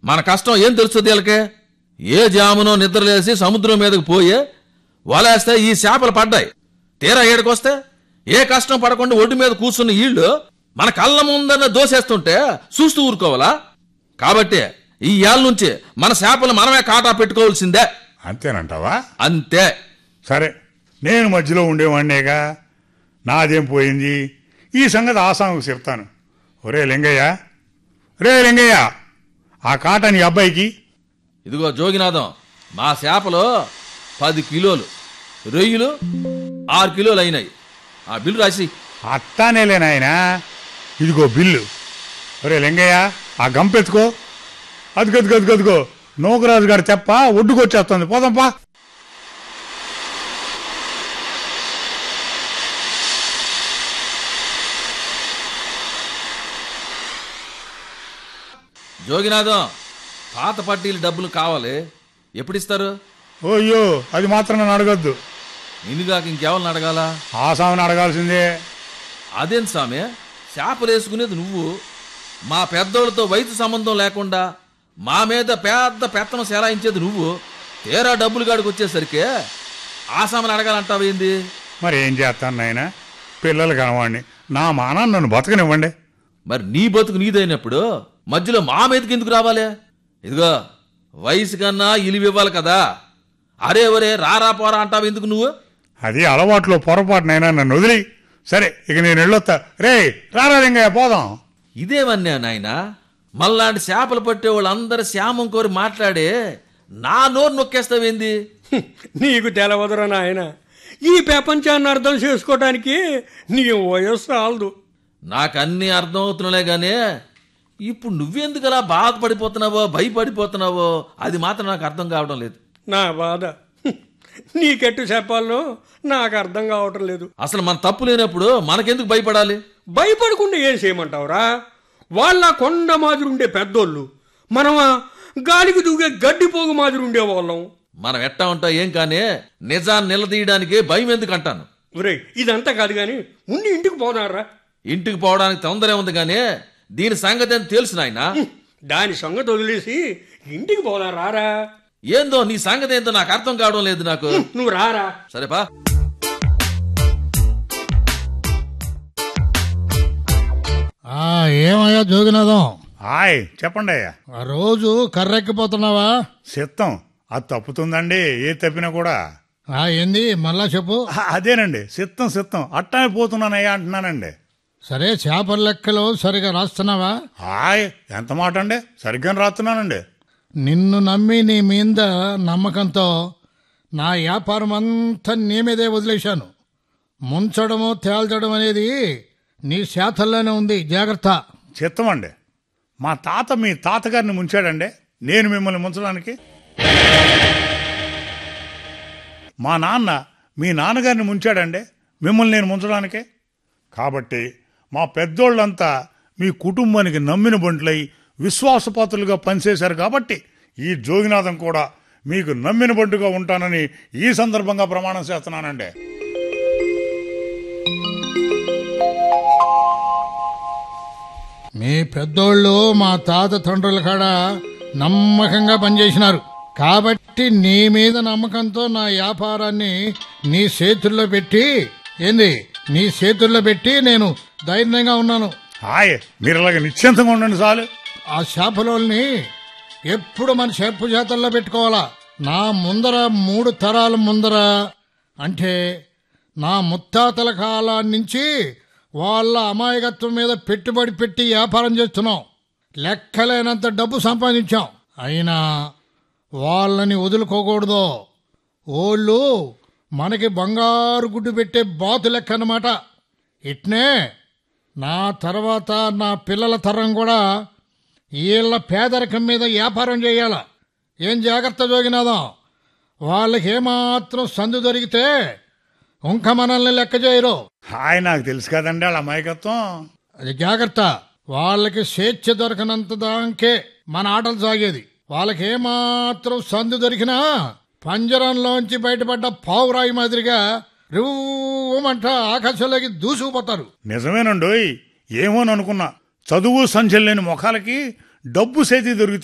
మన కష్టం ఏం తెలుస్తుంది వీళ్ళకి ఏ జామునో నిద్రలేసి సముద్రం మీదకి పోయి వలేస్తే ఈ చేపలు పడ్డాయి తీరా ఏడుకొస్తే ఏ కష్టం పడకుండా ఒడ్డు మీద కూర్చున్న ఈళ్ళు మన కళ్ళ ముందన్న దోసేస్తుంటే చూస్తూ ఊరుకోవాలా కాబట్టి ఈ ఏళ్ళ నుంచి మన చేపలు మనమే కాటా పెట్టుకోవాల్సిందే అంతేనంటావా అంతే సరే నేను మధ్యలో ఉండేవాడినేగా నాదేం పోయింది ఈ సంగతి ఆసాముకు చెప్తాను ఒరే లింగయ్య రే లింగయ్య ఆ కాట నీ అబ్బాయికి ఇదిగో జోగినాథం మా చేపలు పది కిలోలు రొయ్యలు ఆరు కిలోలు అయినాయి ఆ బిల్లు రాసి అట్టానేలే నాయనా ఇదిగో బిల్లు ఒరే లింగయ్య ఆ గంపెత్తుకో అదిగో అదిగో అదిగో అదిగో నూకరాజు గారు చెప్ప ఒడ్డుకొచ్చేస్తుంది పోదాంపా జోగినాథం పాత పట్టీలు డబ్బులు కావాలి ఎప్పుడు ఇస్తారు ఓయ్యో అది మాత్రం నన్ను అడగద్దు నిన్నుగాక ఇంకెవరిని అడగాలా ఆసాముని అడగాల్సిందే అదేంటి స్వామి చేపలు వేసుకునేది నువ్వు మా పెద్దోళ్ళతో వయసు సంబంధం లేకుండా మా మీద పెద్ద పెత్తనం సెలాయించేది నువ్వు తీరా డబ్బులు కాడికి వచ్చేసరికి ఆసామని అడగాలంటావేంది మరి ఏం చేస్తాను నాయన పిల్లలు కనవాడిని నా మానాన్ని నన్ను బతకనివ్వండి మరి నీ బతుకు నీదైనప్పుడు మధ్యలో మా మీదకి ఎందుకు రావాలి ఇదిగో వయసు కన్నా ఇలివి ఇవ్వాలి కదా అరే ఒరే రారా పోరా అంటావు ఎందుకు నువ్వు అది అలవాట్లో పొరపాటునైనా నన్ను వదిలి సరే ఇక నేను వెళ్ళొత్తా రే రారా లింగయ్య పోదాం ఇదేమన్నా నాయన మళ్ళాంటి చేపలు పట్టే వాళ్ళందరూ శ్యామం కోరి మాట్లాడే నా నోరు నొక్కేస్తావేంది హ్మ్, నీకు తెలవదురా నాయన ఈ ప్రపంచాన్ని అర్థం చేసుకోవటానికి నీ వయస్సు ఆల్దు నాకు అన్నీ అర్థమవుతున్నాలే గానీ ఇప్పుడు నువ్వెందుకు అలా బాధపడిపోతున్నావో భయపడిపోతున్నావో అది మాత్రం నాకు అర్థం కావడం లేదు నా బాధ హ్మ్, నీకెట్టు చెప్పాలో నాకు అర్థం కావటం లేదు అసలు మన తప్పు లేనప్పుడు మనకెందుకు భయపడాలి భయపడకుండా ఏం చేయమంటావురా వాళ్ళ కొండ మాదిరి ఉండే పెద్దోళ్ళు మనమా గాలికి దూగే గడ్డిపోగు మాదిరి ఉండేవాళ్ళం మనం ఎట్టా ఉంటా ఏం కానీ నిజాన్ని నిలదీయడానికి భయం ఎందుకు అంటాను ఒరేయ్ ఇదంతా కాదు కానీ ముందు ఇంటికి పోనారా ఇంటికి పోవడానికి తొందరే ఉంది కానీ దీని సంగతి అని తెలుసు నాయనా దాని సంగతి వదిలేసి ఇంటికి పోదా రారా ఏందో నీ సంగతి ఏందో నాకు అర్థం కావడం లేదు నాకు నువ్వు రారా సరేపా ఆ ఏమయ్యా జోగినాథం హాయ్ చెప్పండి అయ్యా ఆ రోజు కర్రెక్కిపోతున్నావా సిత్తం అది తప్పుతుందండి ఏ తప్పినా కూడా ఆ ఏంది మళ్ళా చెప్పు ఆ, అదేనండి సిత్తం సిత్తం అట్టానే పోతున్నానయ్యా అంటున్నానండి సరే చేపల లెక్కలు సరిగా రాస్తున్నావా హాయ్ ఎంత మాట అండి సరిగ్గా రాస్తున్నానండి నిన్ను నమ్మి నీ మీద నమ్మకంతో నా వ్యాపారం అంతా నీ మీదే వదిలేశాను ముంచడము తేల్చడం అనేది నీ శాతల్లోనే ఉంది జాగ్రత్త చిత్తం అండి మా తాత మీ తాతగారిని ముంచాడండి నేను మిమ్మల్ని ముంచడానికి మా నాన్న మీ నాన్నగారిని ముంచాడండి మిమ్మల్ని నేను ముంచడానికి కాబట్టి మా పెద్దోళ్ళంతా మీ కుటుంబానికి నమ్మిన బంట్లై విశ్వాసపాత్రులుగా పనిచేశారు కాబట్టి ఈ జోగినాథం కూడా మీకు నమ్మిన బంటుగా ఉంటానని ఈ సందర్భంగా ప్రమాణం చేస్తున్నానండి మీ పెద్దోళ్ళు మా తాత తండ్రుల కాడ నమ్మకంగా పనిచేసినారు కాబట్టి నీ మీద నమ్మకంతో నా వ్యాపారాన్ని నీ చేతుల్లో పెట్టి ఏంది నీ చేతుల్లో పెట్టి నేను ధైర్యంగా ఉన్నాను హాయ్ మీరు ఇలాగ నిశ్చింతంగా ఉండండి చాలు ఆ చేపలోల్ని ఎప్పుడు మన చెప్పు చేతల్లో పెట్టుకోవాలా నా ముందర మూడు తరాల ముందర అంటే నా ముత్తాతల కాలం నుంచి వాళ్ళ అమాయకత్వం మీద పెట్టుబడి పెట్టి వ్యాపారం చేస్తున్నాం లెక్కలేనంత డబ్బు సంపాదించాం అయినా వాళ్ళని వదులుకోకూడదు ఓళ్ళు మనకి బంగారు గుడ్డు పెట్టే బాతు లెక్క అన్నమాట ఇట్నే నా తర్వాత నా పిల్లల తరం కూడా వీళ్ళ పేదరికం మీద వ్యాపారం చేయాల ఏం జాగ్రత్త జోగినాదాం వాళ్ళకి ఏమాత్రం సందు దొరికితే ఇంక మనల్ని లెక్క చేయరు హాయ్ నాకు తెలుసు కదండి వాళ్ళ అమాయకత్వం అది జాగ్రత్త వాళ్ళకి స్వేచ్ఛ దొరకనంత దాకే మన ఆటలు సాగేది వాళ్ళకి ఏమాత్రం సందు దొరికినా పంజరంలోంచి బయటపడ్డ పావురాయి మాదిరిగా రూమంట ఆకాశంలోకి దూసుకుపోతారు నిజమేనండోయ్ ఏమోననుకున్నా చదువు సంచలేని ముఖాలకి డబ్బు సేతి దొరికి